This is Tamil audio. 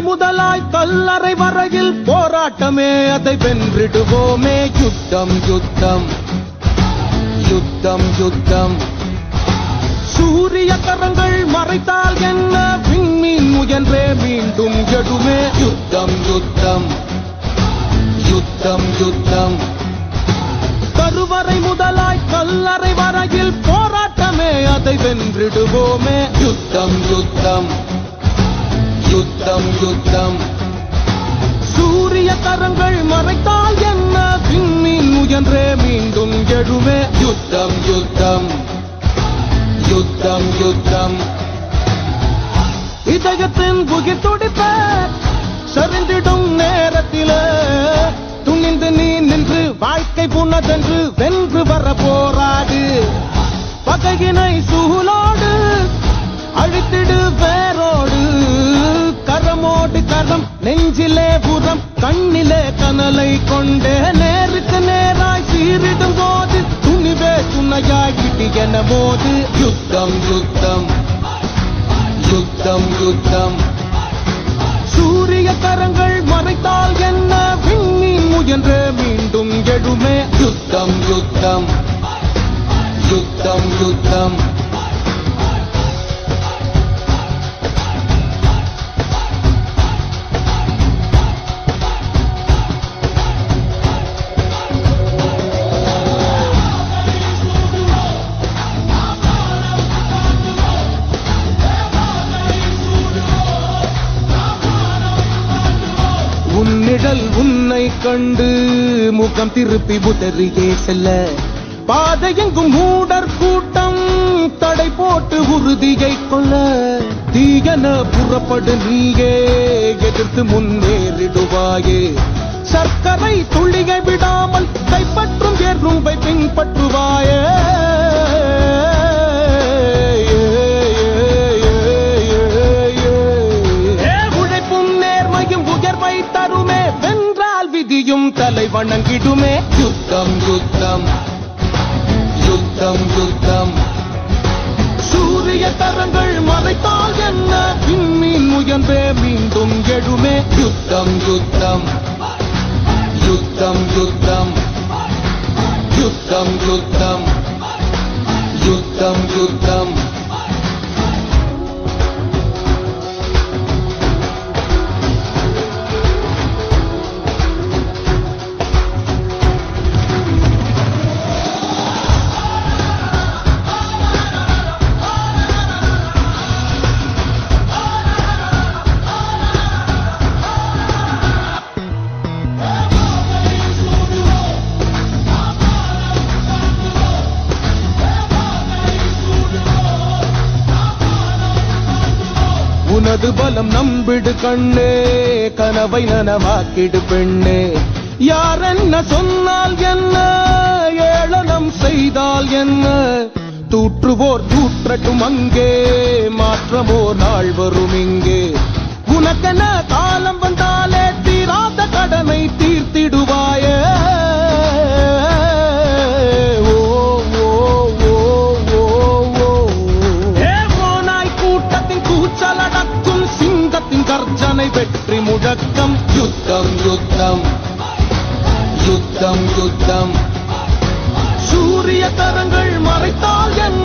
முதலாய் கல்லறை வரையில் போராட்டமே அதை வென்றிடுவோமே யுத்தம் யுத்தம் யுத்தம் யுத்தம் சூரிய கரங்கள் மறைத்தால் என்ன விண்மீன் முயன்றே மீண்டும் எடுமே யுத்தம் யுத்தம் யுத்தம் யுத்தம் கருவறை முதலாய் கல்லறை வரையில் போராட்டமே அதை வென்றிடுவோமே யுத்தம் யுத்தம் யுத்தம் யுத்தம் சூரிய கரங்கள் மறைத்தால் என்ன விண்மீன் முயன்றே மீண்டும் எழுமே யுத்தம் யுத்தம் யுத்தம் யுத்தம் இதயத்தின் புகிர் துடிப்ப சரிந்திடும் நேரத்திலே துணிந்து நீ நின்று வாழ்க்கை புனதென்று வென்று வர போராடு பகையினை சூழோடு அழித்திடு வேரோடு கரமோடு கரம் நெஞ்சிலே புறம் கண்ணிலே கனலை கொண்டே நேருக்கு நேராய் சீரிடும் போது துணிவே துணையாய் கிட்டி என போது யுத்தம் யுத்தம் யுத்தம் யுத்தம் சூரிய கரங்கள் மறைத்தால் என்ன விண்மீன் முயன்றே மீண்டும் எழுமே யுத்தம் யுத்தம் யுத்தம் யுத்தம் உன்னிடல் உன்னை கண்டு முகம் திருப்பி உதறியே செல்ல பாதையெங்கும் மூடர் கூட்டம் தடை போட்டு உறுதியை கொள்ள தீயன புறப்படு நீயே எதிர்த்து முன்னேறிடுவாயே சர்க்கரை துள்ளியை விடாமல் கைப்பற்றும் எறும்பை பின்பற்றுவாயே ஏ, உழைப்பும் நேர்மையும் உயர்வை தருமே வென்றால் விதியும் தலை வணங்கிடுமே யுத்தம் யுத்தம் யுத்தம் யுத்தம் சூரிய தரங்கள் மறைத்தால் என்ன விண்மீன் முயன்றே மீண்டும் எழுமே யுத்தம் யுத்தம் யுத்தம் யுத்தம் யுத்தம் யுத்தம் யுத்தம் யுத்தம் உனது பலம் நம்பிடு கண்ணே கனவை நனவாக்கிடு பெண்ணே யார் என்ன சொன்னால் என்ன ஏளனம் செய்தால் என்ன தூற்றுவோர் தூற்றட்டும் அங்கே மாற்றமோ நாள் வரும் இங்கே உனக்கென காலம் வந்தாலே தீராத கடனை தீர்த்திடுவாயே ஓ ஓ ஓ ஓ ஓ ஏ ஓநாய் கூட்டத்தின் கூச்சலடக்கும் சிங்கத்தின் கர்ஜனை வெற்றி முழக்கம் யுத்தம் யுத்தம் யுத்தம் யுத்தம் சூரிய தரங்கள் மறைத்தால் என்ன